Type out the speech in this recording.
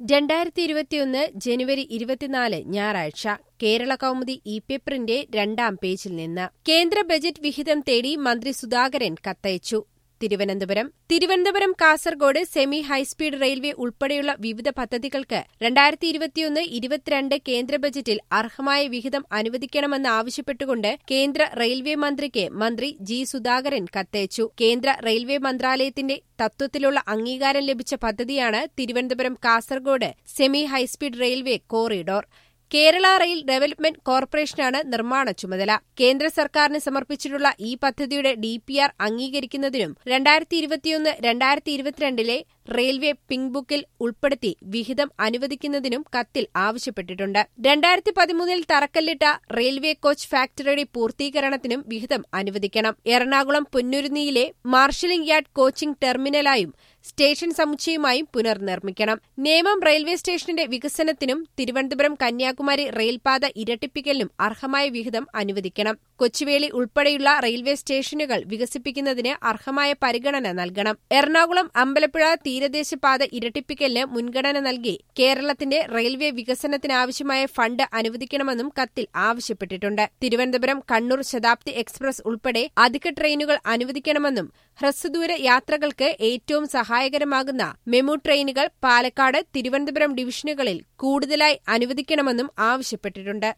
രണ്ടായിരത്തി ഇരുപത്തിയൊന്ന് ജനുവരി ഇരുപത്തിനാല് ഞായറാഴ്ച കേരള കൗമുദി ഇ പേപ്പറിന്റെ രണ്ടാം പേജിൽ നിന്ന് കേന്ദ്ര ബജറ്റ് വിഹിതം തേടി മന്ത്രി സുധാകരൻ കത്തയച്ചു Thiruvananthapuram Thiruvananthapuram Kasaragod semi high speed railway ഉൾപ്പെടെയുള്ള വിവിധ പദ്ധതികൾക്ക് രണ്ടായിരത്തി ഇരുപത്തിയൊന്ന് ഇരുപത്തിരണ്ട് കേന്ദ്ര ബജറ്റിൽ അർഹമായ വിഹിതം അനുവദിക്കണമെന്ന് ആവശ്യപ്പെട്ടുകൊണ്ട് കേന്ദ്ര റെയിൽവേ മന്ത്രിക്ക് മന്ത്രി ജി സുധാകരൻ കത്തയച്ചു കേന്ദ്ര റെയിൽവേ മന്ത്രാലയത്തിന്റെ തത്വത്തിലുള്ള അംഗീകാരം ലഭിച്ച പദ്ധതിയാണ് Thiruvananthapuram Kasaragod semi high speed railway corridor Kerala rail development കോർപ്പറേഷനാണ് നിർമ്മാണ ചുമതല കേന്ദ്ര സർക്കാരിന് സമർപ്പിച്ചിട്ടുള്ള ഈ പദ്ധതിയുടെ ഡിപിആർ അംഗീകരിക്കുന്നതിനും രണ്ടായിരത്തി ഇരുപത്തിയൊന്ന് രണ്ടായിരത്തി ഇരുപത്തിരണ്ടിലെ റെയിൽവേ പിങ്ക് ബുക്കിൽ ഉൾപ്പെടുത്തി വിഹിതം അനുവദിക്കുന്നതിനും കത്തിൽ ആവശ്യപ്പെട്ടിട്ടുണ്ട് രണ്ടായിരത്തി പതിമൂന്നിൽ തറക്കല്ലിട്ട റെയിൽവേ കോച്ച് ഫാക്ടറിയുടെ പൂർത്തീകരണത്തിനും വിഹിതം അനുവദിക്കണം എറണാകുളം പൊന്നുരുന്നിയിലെ മാർഷലിംഗ് യാർഡ് കോച്ചിംഗ് ടെർമിനലായും സ്റ്റേഷൻ സമുച്ചയമായും പുനർനിർമ്മിക്കണം നേമം റെയിൽവേ സ്റ്റേഷന്റെ വികസനത്തിനും തിരുവനന്തപുരം കന്യാകുമാരി റെയിൽപാത ഇരട്ടിപ്പിക്കലിനും അർഹമായ വിഹിതം അനുവദിക്കണം കൊച്ചുവേളി ഉൾപ്പെടെയുള്ള റെയിൽവേ സ്റ്റേഷനുകൾ വികസിപ്പിക്കുന്നതിന് അർഹമായ പരിഗണന നൽകണം എറണാകുളം അമ്പലപ്പുഴ തീരദേശപാത ഇരട്ടിപ്പിക്കലിന് മുൻഗണന നൽകി കേരളത്തിന്റെ റെയിൽവേ വികസനത്തിനാവശ്യമായ ഫണ്ട് അനുവദിക്കണമെന്നും കത്തിൽ ആവശ്യപ്പെട്ടിട്ടുണ്ട് തിരുവനന്തപുരം കണ്ണൂർ ശതാബ്ദി എക്സ്പ്രസ് ഉൾപ്പെടെ അധിക ട്രെയിനുകൾ അനുവദിക്കണമെന്നും ഹ്രസ്വദൂര യാത്രകൾക്ക് ഏറ്റവും സഹായകരമാകുന്ന മെമു ട്രെയിനുകൾ പാലക്കാട് തിരുവനന്തപുരം ഡിവിഷനുകളിൽ കൂടുതലായി അനുവദിക്കണമെന്നും ആവശ്യപ്പെട്ടിട്ടുണ്ട്